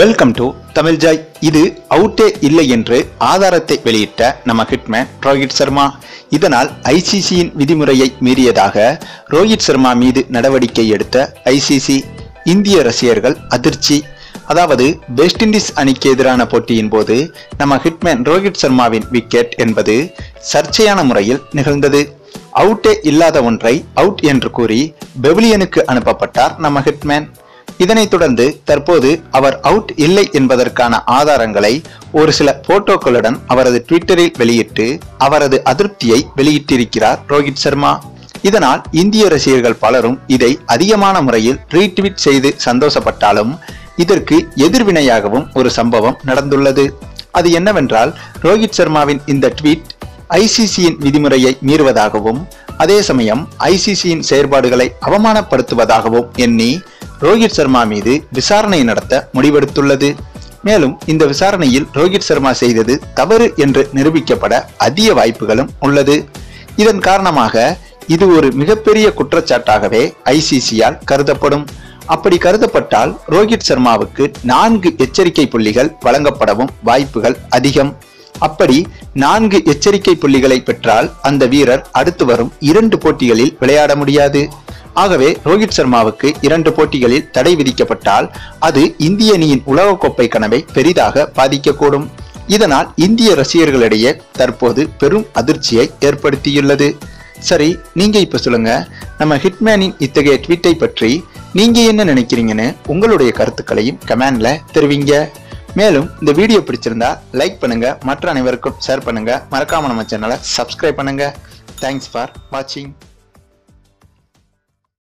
welcome to Tamil Joy இது அவுட்டே இல்லை என்று ஆதாரத்தை வெளியிட்ட நம்ம ஹிட்மேன் ரோஹித் சர்மா இதனால் ஐசிசியின் விதிமுறையை மீறியதாக ரோஹித் சர்மா மீது நடவடிக்கை எடுத்த ஐசிசி இந்திய ரசிகர்கள் அதிர்ச்சி அதாவது வெஸ்ட் இண்டீஸ் அணிக்கு எதிரான போட்டியின் போது நம்ம ஹிட்மேன் ரோஹித் சர்மாவின் விக்கெட் என்பது சர்ச்சையான முறையில் நிகழ்ந்தது அவுட்டே இல்லாத ஒன்றை அவுட் என்று கூறி பெவிலியனுக்கு அனுப்பப்பட்டார் நம்ம ஹிட்மேன் இதனைத் தொடர்ந்து தற்போது அவர் அவுட் இல்லை என்பதற்கான ஆதாரங்களை ஒரு சில போட்டோக்களுடன் அவரது ட்விட்டரில் வெளியிட்டு அவரது அதிருப்தியை வெளியிட்டிருக்கிறார் ரோஹித் சர்மா இதனால் இந்திய ரசிகர்கள் பலரும் இதை அதிகமான முறையில் ரீட்வீட் செய்து சந்தோஷப்பட்டாலும் இதற்கு எதிர்வினையாகவும் ஒரு சம்பவம் நடந்துள்ளது அது என்னவென்றால் ரோஹித் சர்மாவின் இந்த ட்வீட் ஐசிசியின் விதிமுறையை மீறுவதாகவும் அதே சமயம் ஐசிசியின் செயற்பாடுகளை அவமானப்படுத்துவதாகவும் எண்ணி ரோஹித் சர்மா மீது விசாரணை நடத்த முடிவெடுத்துள்ளது மேலும் இந்த விசாரணையில் ரோஹித் சர்மா செய்தது தவறு என்று நிரூபிக்கப்பட அதிக வாய்ப்புகளும் உள்ளது இதன் காரணமாக இது ஒரு மிகப்பெரிய குற்றச்சாட்டாகவே ஐசிசியால் கருதப்படும் அப்படி கருதப்பட்டால் ரோஹித் சர்மாவுக்கு நான்கு எச்சரிக்கை புள்ளிகள் வழங்கப்படவும் வாய்ப்புகள் அதிகம் அப்படி நான்கு எச்சரிக்கை புள்ளிகளை பெற்றால் அந்த வீரர் அடுத்து வரும் இரண்டு போட்டிகளில் விளையாட முடியாது ஆகவே ரோஹித் சர்மாவுக்கு இரண்டு போட்டிகளில் தடை விதிக்கப்பட்டால் அது இந்திய அணியின் உலகக்கோப்பை கனவை பெரிதாக பாதிக்கக்கூடும் இதனால் இந்திய ரசிகர்களிடையே தற்போது பெரும் அதிர்ச்சியை ஏற்படுத்தியுள்ளது சரி நீங்க இப்ப சொல்லுங்க நம்ம ஹிட்மேனின் இத்தகைய ட்வீட்டை பற்றி நீங்க என்ன நினைக்கிறீங்கன்னு உங்களுடைய கருத்துக்களையும் கமெண்ட்ல தெரிவிங்க மேலும் இந்த வீடியோ பிடிச்சிருந்தா லைக் பண்ணுங்க மற்ற அனைவருக்கும் ஷேர் பண்ணுங்க மறக்காம நம்ம சேனலை சப்ஸ்கிரைப் பண்ணுங்க தேங்க்ஸ் ஃபார் வாட்சிங்